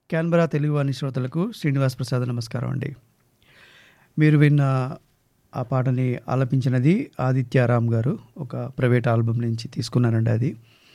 Canberra Telugu వాణి శ్రోతలకు శ్రీనివాస్ ప్రసాద్ నమస్కారం అండి మీరు విన్న ఆ పాటని ఆలపించినది ఆదిత్యారామ్ గారు ఒక ప్రైవేట్ ఆల్బమ్ నుంచి తీసుకున్నానండి అది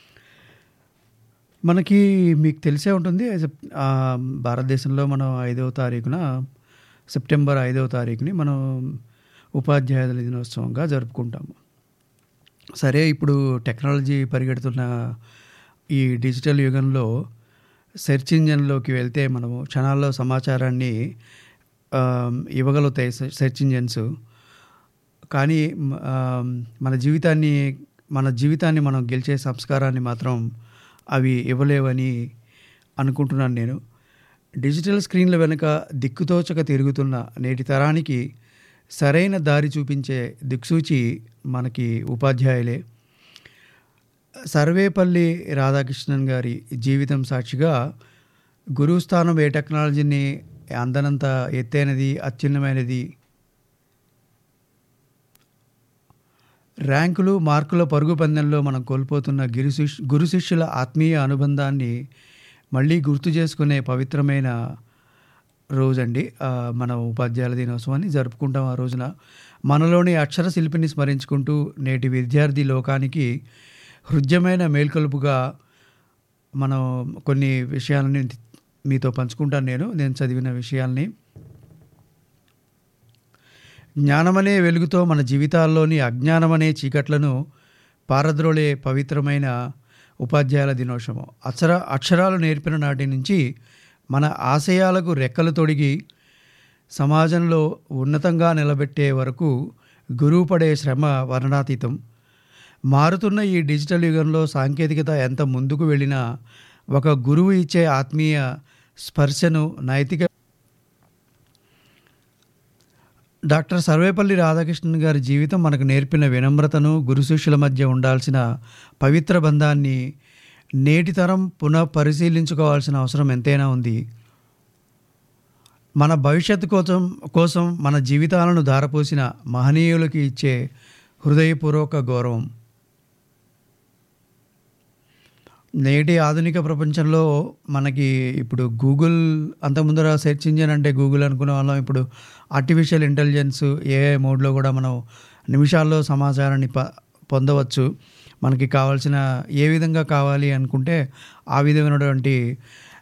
మనకి మీకు తెలిసే ఉంటుంది సెప్- ఆ, భారతదేశంలో మనం ఐదవ తారీఖున సెప్టెంబర్ ఐదవ తారీఖుని మనం ఉపాధ్యాయుల దినోత్సవంగా జరుపుకుంటాము సరే ఇప్పుడు టెక్నాలజీ పరిగెడుతున్న ఈ డిజిటల్ యుగంలో సెర్చ్ ఇంజన్లోకి వెళ్తే మనము క్షణాల్లో సమాచారాన్ని ఆ, ఇవ్వగలుగుతాయి సె- సెర్చ్ ఇంజన్స్ కానీ మ- ఆ, మన జీవితాన్ని మన జీవితాన్ని మనం గెలిచే సంస్కారాన్ని మాత్రం అవి ఇవ్వలేవని అనుకుంటున్నాను నేను డిజిటల్ స్క్రీన్ల వెనుక దిక్కుతోచక తిరుగుతున్న నేటి తరానికి సరైన దారి చూపించే దిక్సూచి మనకి ఉపాధ్యాయులే సర్వేపల్లి రాధాకృష్ణన్ గారి జీవితం సాక్షిగా గురుస్థానం ఏ టెక్నాలజీని అందనంత ఎత్తైనది అత్యున్నమైనది ర్యాంకులు మార్కుల పరుగు పందెంలో మనం కోల్పోతున్న గిరి శిష్ గురు శిష్యుల ఆత్మీయ అనుబంధాన్ని మళ్ళీ గుర్తు చేసుకునే పవిత్రమైన రోజండి ఆ, మన ఉపాధ్యాయుల దినోత్సవాన్ని జరుపుకుంటాం ఆ రోజున మనలోని అక్షర శిల్పిని స్మరించుకుంటూ నేటి విద్యార్థి లోకానికి హృద్యమైన మేల్కొలుపుగా మనం కొన్ని విషయాలని మీతో పంచుకుంటాను నేను నేను చదివిన విషయాల్ని జ్ఞానమనే వెలుగుతో మన జీవితాల్లోని అజ్ఞానమనే చీకట్లను పారద్రోలే పవిత్రమైన ఉపాధ్యాయుల దినోత్సవం అక్షర అక్షరాలు నేర్పిన నాటి నుంచి మన ఆశయాలకు రెక్కలు తొడిగి సమాజంలో ఉన్నతంగా నిలబెట్టే వరకు గురువు పడే శ్రమ వర్ణాతీతం మారుతున్న ఈ డిజిటల్ యుగంలో సాంకేతికత ఎంత ముందుకు వెళ్ళినా ఒక గురువు ఇచ్చే ఆత్మీయ స్పర్శను నైతిక డాక్టర్ సర్వేపల్లి రాధాకృష్ణన్ గారి జీవితం మనకు నేర్పిన వినమ్రతను గురు శిష్యుల మధ్య ఉండాల్సిన పవిత్ర బంధాన్ని నేటి తరం పునః పరిశీలించుకోవాల్సిన అవసరం ఎంతైనా ఉంది మన భవిష్యత్తు కోసం కోసం మన జీవితాలను ధారపోసిన మహనీయులకి ఇచ్చే హృదయపూర్వక గౌరవం నేటి ఆధునిక ప్రపంచంలో మనకి ఇప్పుడు గూగుల్ అంత ముందర సెర్చ్ ఇంజిన్ అంటే గూగుల్ అనుకునే వాళ్ళం ఇప్పుడు ఆర్టిఫిషియల్ ఇంటెలిజెన్స్ ఏఐ మోడ్లో కూడా మనం నిమిషాల్లో సమాచారాన్ని ప పొందవచ్చు మనకి కావాల్సిన ఏ విధంగా కావాలి అనుకుంటే ఆ విధమైనటువంటి